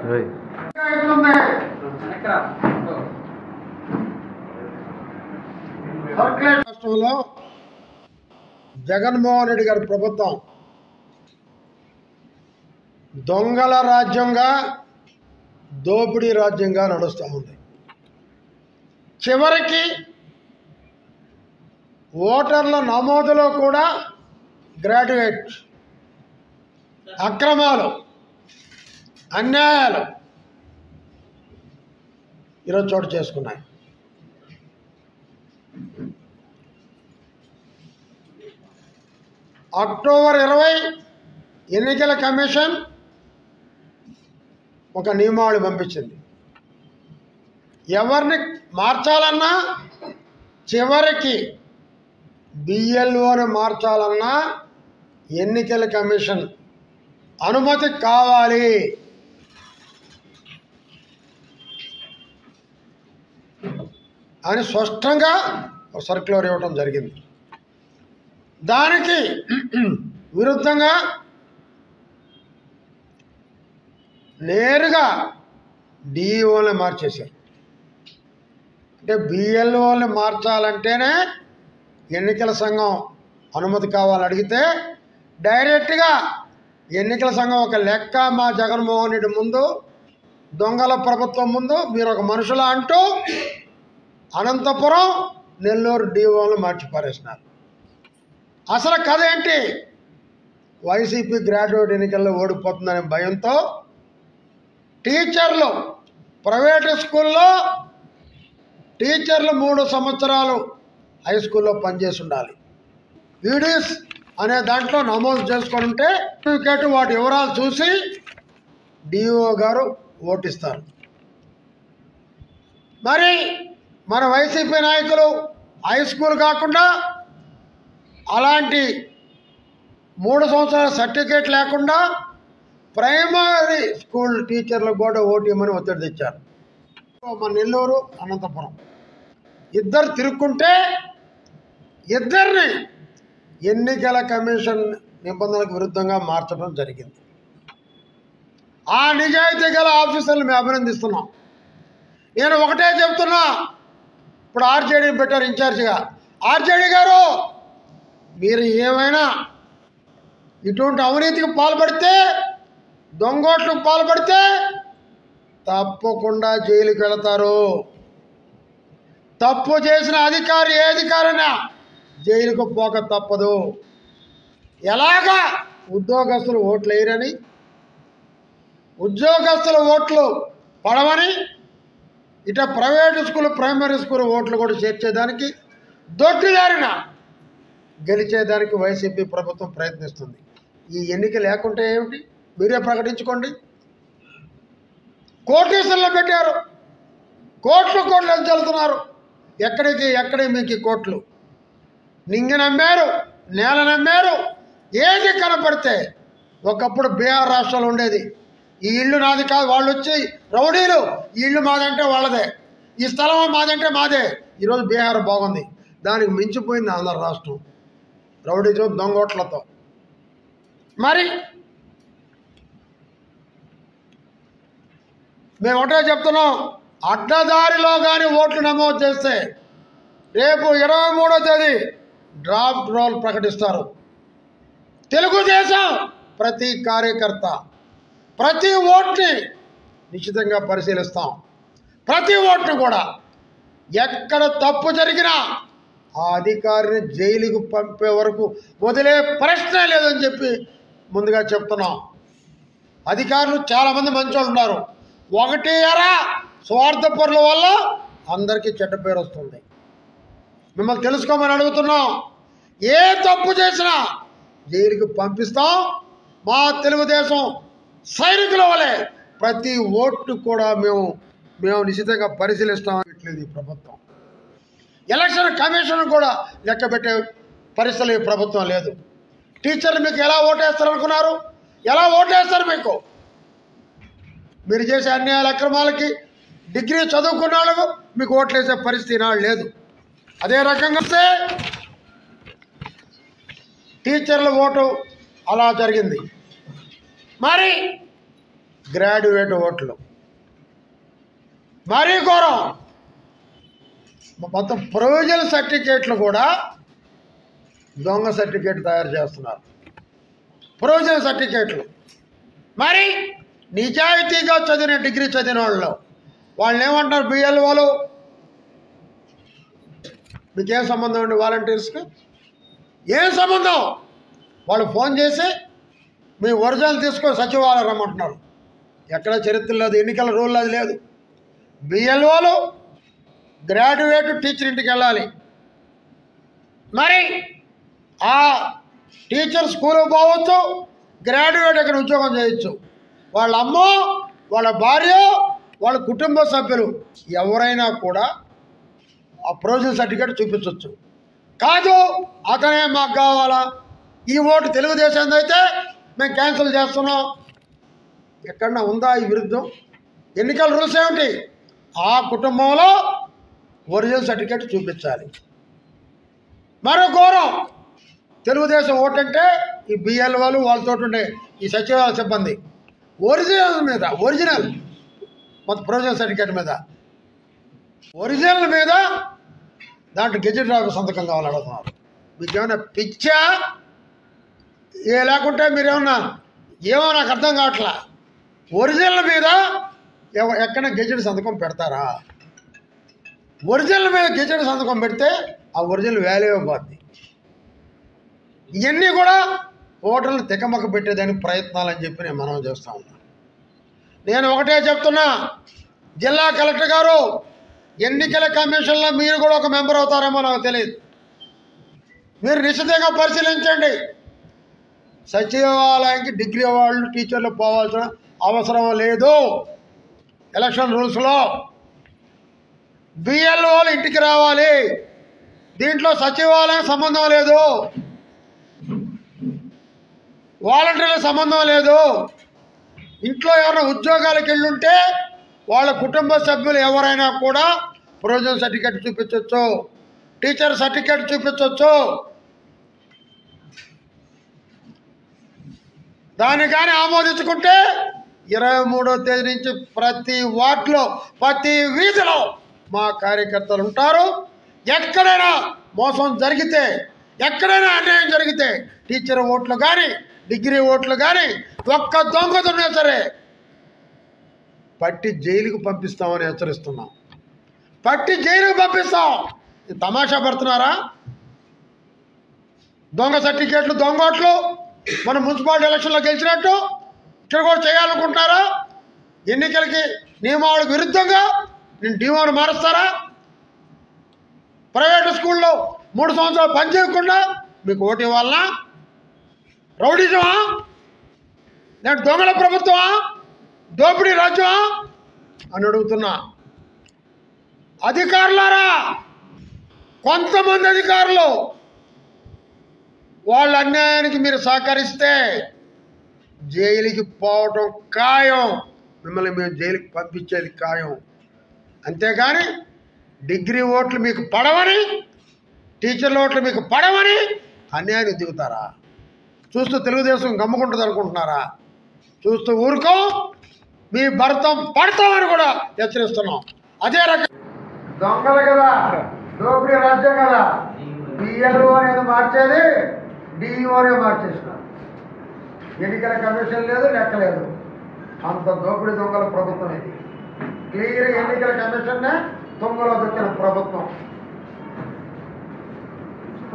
ఓయ్. సర్క్యులేట్ రాష్ట్రంలో జగన్మోహన్ రెడ్డి గారి ప్రభుత్వం దొంగల రాజ్యంగా దోపిడీ రాజ్యంగా నడుస్తూ ఉంది చివరికి ఓటర్ల నమోదులో కూడా గ్రాడ్యుయేట్ అక్రమాలు అన్యాయాలు ఈరోజు చోటు చేసుకున్నాయి అక్టోబర్ ఇరవై ఎన్నికల కమిషన్ ఒక నియమావళి పంపించింది ఎవరిని మార్చాలన్నా చివరికి బిఎల్ఓని మార్చాలన్నా ఎన్నికల కమిషన్ అనుమతి కావాలి అని స్పష్టంగా ఒక సర్క్యులర్ ఇవ్వడం జరిగింది దానికి విరుద్ధంగా నేరుగా డిఈఓని మార్చేశారు అంటే బిఎల్ఓని మార్చాలంటేనే ఎన్నికల సంఘం అనుమతి కావాలని అడిగితే డైరెక్ట్గా ఎన్నికల సంఘం ఒక లెక్క మా జగన్మోహన్ రెడ్డి ముందు దొంగల ప్రభుత్వం ముందు మీరు ఒక మనుషుల అంటూ అనంతపురం నెల్లూరు డిఓలు మార్చి పారేసినారు అసలు కథ ఏంటి వైసీపీ గ్రాడ్యుయేట్ ఎన్నికల్లో ఓడిపోతుందనే భయంతో టీచర్లు ప్రైవేటు స్కూల్లో టీచర్లు మూడు సంవత్సరాలు హై స్కూల్లో పనిచేసి ఉండాలి ఈడీస్ అనే దాంట్లో నమోదు చేసుకొని ఉంటే సర్టిఫికేట్ వాటి వివరాలు చూసి డిఓ గారు ఓటిస్తారు మరి మన వైసీపీ నాయకులు హై స్కూల్ కాకుండా అలాంటి మూడు సంవత్సరాల సర్టిఫికేట్ లేకుండా ప్రైమరీ స్కూల్ టీచర్లకు కూడా ఓటు ఇవ్వమని ఒత్తిడి తెచ్చారు మన నెల్లూరు అనంతపురం ఇద్దరు తిరుక్కుంటే ఇద్దరిని ఎన్నికల కమిషన్ నిబంధనలకు విరుద్ధంగా మార్చడం జరిగింది ఆ నిజాయితీ గల ఆఫీసర్లు మేము అభినందిస్తున్నాం నేను ఒకటే చెప్తున్నా ఇప్పుడు ఆర్జేడీ పెట్టారు ఇన్ఛార్జిగా ఆర్జేడీ గారు మీరు ఏమైనా ఇటువంటి అవినీతికి పాల్పడితే దొంగోట్లకు పాల్పడితే తప్పకుండా జైలుకి వెళతారు తప్పు చేసిన అధికారి ఏ అధికారైనా జైలుకు పోక తప్పదు ఎలాగా ఉద్యోగస్తులు ఓట్లు వేయరని ఉద్యోగస్తుల ఓట్లు పడవని ఇట ప్రైవేటు స్కూల్ ప్రైమరీ స్కూల్ ఓట్లు కూడా చేర్చేదానికి దొడ్డిదారిన గెలిచేదానికి వైసీపీ ప్రభుత్వం ప్రయత్నిస్తుంది ఈ ఎన్నిక లేకుంటే ఏమిటి మీరే ప్రకటించుకోండి కోటేశ్వరంలో పెట్టారు కోట్లు కోట్లు ఎంత వెళ్తున్నారు ఎక్కడికి ఎక్కడికి మీకు ఈ కోట్లు నింగి నమ్మారు నేల నమ్మారు ఏది కనపడితే ఒకప్పుడు బీహార్ రాష్ట్రంలో ఉండేది ఈ ఇల్లు నాది కాదు వాళ్ళు వచ్చి రౌడీలు ఈ ఇల్లు మాదంటే వాళ్ళదే ఈ స్థలం మాదంటే మాదే ఈరోజు బీహార్ బాగుంది దానికి మించిపోయింది ఆంధ్ర రాష్ట్రం రౌడీజం దొంగోట్లతో మరి మేము ఒకటే చెప్తున్నాం అడ్డదారిలో కానీ ఓట్లు నమోదు చేస్తే రేపు ఇరవై మూడో తేదీ డ్రాఫ్ట్ రోల్ ప్రకటిస్తారు తెలుగుదేశం ప్రతి కార్యకర్త ప్రతి ఓట్ని నిశ్చితంగా పరిశీలిస్తాం ప్రతి ఓట్ని కూడా ఎక్కడ తప్పు జరిగినా ఆ అధికారిని జైలుకు పంపే వరకు వదిలే ప్రశ్నే లేదని చెప్పి ముందుగా చెప్తున్నాం అధికారులు చాలామంది మంచోళ్ళు ఉన్నారు ఒకటి ఎరా స్వార్థపరుల వల్ల అందరికీ చెడ్డ పేరు వస్తుంది మిమ్మల్ని తెలుసుకోమని అడుగుతున్నాం ఏ తప్పు చేసినా జైలుకి పంపిస్తాం మా తెలుగుదేశం సైనికుల వలె ప్రతి ఓటు కూడా మేము మేము నిశ్చితంగా పరిశీలిస్తాం ఇట్లేదు ఈ ప్రభుత్వం ఎలక్షన్ కమిషన్ కూడా లెక్క పెట్టే పరిస్థితులు ఈ ప్రభుత్వం లేదు టీచర్లు మీకు ఎలా ఓటేస్తారు అనుకున్నారు ఎలా ఓటేస్తారు మీకు మీరు చేసే అన్యాయాల అక్రమాలకి డిగ్రీ చదువుకున్న వాళ్ళకు మీకు ఓట్లేసే పరిస్థితి నాడు లేదు అదే రకంగా వస్తే టీచర్ల ఓటు అలా జరిగింది మరి గ్రాడ్యుయేట్ ఓట్లు మరీ ఘోరం మొత్తం ప్రొవిజనల్ సర్టిఫికేట్లు కూడా దొంగ సర్టిఫికేట్ తయారు చేస్తున్నారు ప్రొవిజనల్ సర్టిఫికేట్లు మరి నిజాయితీగా చదివిన డిగ్రీ చదివిన వాళ్ళు వాళ్ళని ఏమంటారు బిఎల్ఓలు మీకేం సంబంధం అండి వాలంటీర్స్కి ఏం సంబంధం వాళ్ళు ఫోన్ చేసి మీ ఒరిజినల్ తీసుకొని సచివాలయం రమ్మంటున్నారు ఎక్కడ చరిత్ర లేదు ఎన్నికల రూల్ అది లేదు బిఎల్ఓలు గ్రాడ్యుయేట్ టీచర్ ఇంటికి వెళ్ళాలి మరి ఆ టీచర్ స్కూల్కి పోవచ్చు గ్రాడ్యుయేట్ ఇక్కడ ఉద్యోగం చేయొచ్చు వాళ్ళ అమ్మో వాళ్ళ భార్య వాళ్ళ కుటుంబ సభ్యులు ఎవరైనా కూడా ఆ ప్రొవిజన్ సర్టిఫికేట్ చూపించవచ్చు కాదు అతనే మాకు కావాలా ఈ ఓటు తెలుగుదేశం అయితే మేము క్యాన్సిల్ చేస్తున్నాం ఎక్కడన్నా ఉందా ఈ విరుద్ధం ఎన్నికల రూల్స్ ఏమిటి ఆ కుటుంబంలో ఒరిజినల్ సర్టిఫికేట్ చూపించాలి మరో ఘోరం తెలుగుదేశం ఓటు అంటే ఈ బిఎల్ఓలు వాళ్ళతో ఉండే ఈ సచివాలయ సిబ్బంది ఒరిజినల్ మీద ఒరిజినల్ మొత్తం ప్రొవిజనల్ సర్టిఫికేట్ మీద ఒరిజినల్ మీద దాంట్లో గెజెట్ రావు సంతకం కావాలని అడుగుతున్నారు మీకు ఏమైనా పిచ్చా ఏ లేకుంటే మీరేమన్నా ఏమో నాకు అర్థం కావట్లా ఒరిజినల్ మీద ఎవ- ఎక్కడ గెజెట్ సంతకం పెడతారా ఒరిజినల్ మీద గెజెట్ సంతకం పెడితే ఆ ఒరిజినల్ వాల్యూ పోద్ది ఇవన్నీ కూడా ఓటర్లు తికమక పెట్టేదానికి ప్రయత్నాలు అని చెప్పి నేను మనం చేస్తా ఉన్నాను నేను ఒకటే చెప్తున్నా జిల్లా కలెక్టర్ గారు ఎన్నికల కమిషన్లో మీరు కూడా ఒక మెంబర్ అవుతారేమో నాకు తెలియదు మీరు నిశ్చితంగా పరిశీలించండి సచివాలయానికి డిగ్రీ వాళ్ళు టీచర్లు పోవాల్సిన అవసరం లేదు ఎలక్షన్ రూల్స్లో బిఎల్ఓలు ఇంటికి రావాలి దీంట్లో సచివాలయం సంబంధం లేదు వాలంటీర్ల సంబంధం లేదు ఇంట్లో ఎవరైనా ఉద్యోగాలకు వెళ్ళుంటే వాళ్ళ కుటుంబ సభ్యులు ఎవరైనా కూడా ప్రొవిజన్ సర్టిఫికేట్ చూపించవచ్చు టీచర్ సర్టిఫికేట్ చూపించవచ్చు దాన్ని కానీ ఆమోదించుకుంటే ఇరవై మూడో తేదీ నుంచి ప్రతి వార్డులో ప్రతి వీధిలో మా కార్యకర్తలు ఉంటారు ఎక్కడైనా మోసం జరిగితే ఎక్కడైనా అన్యాయం జరిగితే టీచర్ ఓట్లు కానీ డిగ్రీ ఓట్లు కానీ ఒక్క దొంగతున్నా సరే పట్టి జైలుకు పంపిస్తామని హెచ్చరిస్తున్నాం పట్టి జైలుకు పంపిస్తాం ఇది తమాషా పడుతున్నారా దొంగ సర్టిఫికేట్లు దొంగ ఓట్లు మన మున్సిపాలిటీ ఎలక్షన్లో గెలిచినట్టు ఇక్కడ కూడా చేయాలనుకుంటున్నారా ఎన్నికలకి నియమావళికి విరుద్ధంగా నేను డిమాండ్ మారుస్తారా ప్రైవేట్ స్కూల్లో మూడు సంవత్సరాలు పని చేయకుండా మీకు ఓటు ఇవ్వాలనా రౌడీజమా నేను దొంగల ప్రభుత్వమా దోపిడీ రాజ్యమా అని అడుగుతున్నా అధికారులారా కొంతమంది అధికారులు వాళ్ళ అన్యాయానికి మీరు సహకరిస్తే జైలుకి పోవటం ఖాయం మిమ్మల్ని మేము జైలుకి పంపించేది ఖాయం అంతేగాని డిగ్రీ ఓట్లు మీకు పడవని టీచర్ల ఓట్లు మీకు పడవని అన్యాయానికి దిగుతారా చూస్తూ తెలుగుదేశం గమ్ముకుంటుంది అనుకుంటున్నారా చూస్తూ ఊరుకో మీ భర్తం పడతామని కూడా హెచ్చరిస్తున్నాం అదే రకం దొంగలు కదా దోపిడీ రాజ్యం కదా బిఎల్ఓ అనేది మార్చేది డిఈఓనే మార్చేసినారు ఎన్నికల కమిషన్ లేదు లెక్క లేదు అంత దోపిడీ దొంగల ప్రభుత్వం ఇది క్లియర్ ఎన్నికల కమిషన్నే దొంగలో దొక్కిన